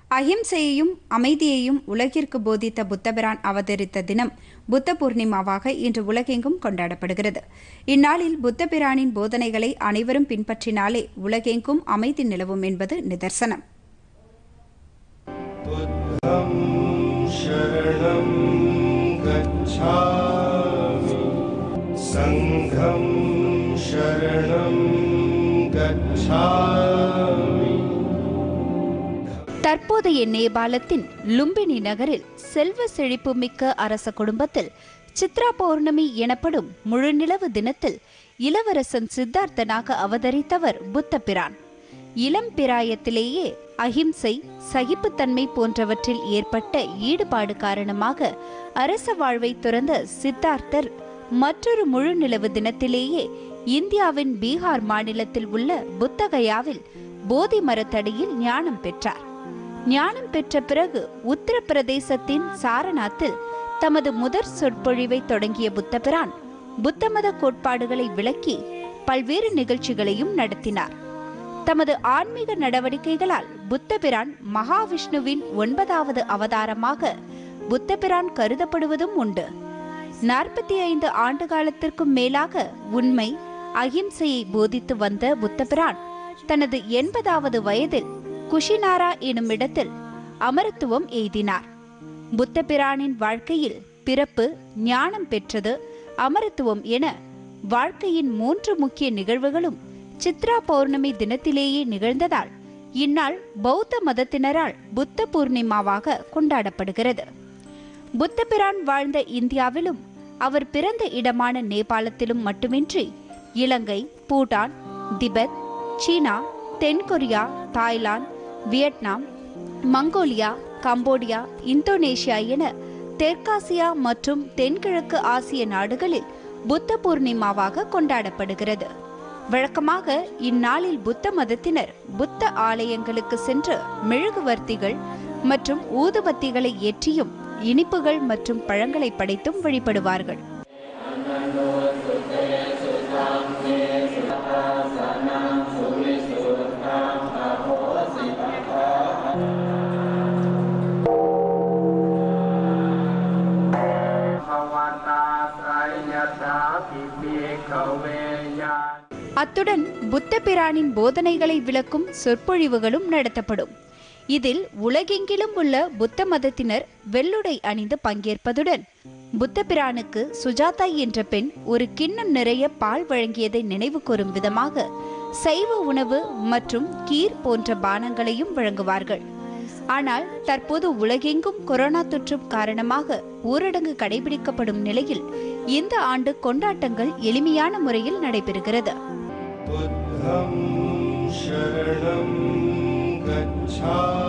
அஹிம்சையையும் அமைதியையும் உலகிற்கு போதித்த புத்தபிரான் அவதரித்த தினம் புத்த பூர்ணிமாவாக இன்று உலகெங்கும் கொண்டாடப்படுகிறது இந்நாளில் புத்தபிரானின் போதனைகளை அனைவரும் பின்பற்றினாலே உலகெங்கும் அமைதி நிலவும் என்பது நிதர்சனம் बुद्धं शरणं गच्छामि सङ्घं शरणं गच्छामि தற்போதைய நேபாளத்தின் லும்பினி நகரில் செல்வ செழிப்புமிக்க அரச குடும்பத்தில் சித்ரா பௌர்ணமி எனப்படும் முழுநிலவு தினத்தில் இளவரசன் சித்தார்த்தனாக அவதரித்தவர் புத்தபிரான் இளம் பிராயத்திலேயே அகிம்சை சகிப்புத்தன்மை போன்றவற்றில் ஏற்பட்ட ஈடுபாடு காரணமாக அரச வாழ்வை துறந்த சித்தார்த்தர் மற்றொரு முழுநிலவு தினத்திலேயே இந்தியாவின் பீகார் மாநிலத்தில் உள்ள புத்தகயாவில் போதி மரத்தடியில் ஞானம் பெற்றார் ஞானம் பெற்ற பிறகு உத்தரப்பிரதேசத்தின் சாரநாத்தில் தமது முதற் சொற்பொழிவை தொடங்கிய புத்தபிரான் புத்தமத கோட்பாடுகளை விளக்கி பல்வேறு நிகழ்ச்சிகளையும் நடத்தினார் தமது ஆன்மீக நடவடிக்கைகளால் புத்தபிரான் மகாவிஷ்ணுவின் ஒன்பதாவது அவதாரமாக புத்தபிரான் கருதப்படுவதும் உண்டு நாற்பத்தி ஐந்து ஆண்டு காலத்திற்கும் மேலாக உண்மை அகிம்சையை போதித்து வந்த புத்தபிரான் தனது எண்பதாவது வயதில் குஷினாரா எனும் இடத்தில் அமரத்துவம் எய்தினார் புத்தபிரானின் வாழ்க்கையில் பிறப்பு ஞானம் பெற்றது அமரத்துவம் என வாழ்க்கையின் மூன்று முக்கிய நிகழ்வுகளும் சித்ரா பௌர்ணமி தினத்திலேயே நிகழ்ந்ததால் இந்நாள் பௌத்த மதத்தினரால் புத்த பூர்ணிமாவாக கொண்டாடப்படுகிறது புத்தபிரான் வாழ்ந்த இந்தியாவிலும் அவர் பிறந்த இடமான நேபாளத்திலும் மட்டுமின்றி இலங்கை பூட்டான் திபெத் சீனா தென்கொரியா Thailand Vietnam Mongolia Cambodia Indonesia என தெற்காசியா மற்றும் தென்கிழக்கு ஆசிய நாடுகளில் புத்த பூர்ணிமாவாக கொண்டாடப்படுகிறது வழக்கமாக இந்நாளில் புத்த மதத்தினர் புத்த ஆலயங்களுக்கு சென்று மெழுகுவர்த்திகள் மற்றும் ஊதுபத்திகளை ஏற்றியும் இனிப்புகள் மற்றும் பழங்களை படைத்தும் வழிபடுவார்கள் அத்துடன் புத்த பிரானின் போதனைகளை விளக்கும் சொற்பொழிவுகளும் நடத்தப்படும் இதில் உலகெங்கிலும் உள்ள புத்த மதத்தினர் வெள்ளுடை அணிந்து பங்கேற்பதுடன் புத்த பிரானுக்கு சுஜாதா என்ற பெண் ஒரு கிண்ணம் நிறைய பால் வழங்கியதை நினைவு கூறும் விதமாக சைவ உணவு மற்றும் கீர் போன்ற பானங்களையும் வழங்குவார்கள் ஆனால் தற்போது உலகெங்கும் கொரோனா தொற்று காரணமாக ஊரடங்கு கடைபிடிக்கப்படும் நிலையில் இந்த ஆண்டு கொண்டாட்டங்கள் எளிமையான முறையில் நடைபெறுகிறது बुद्धं शरणं गच्छामि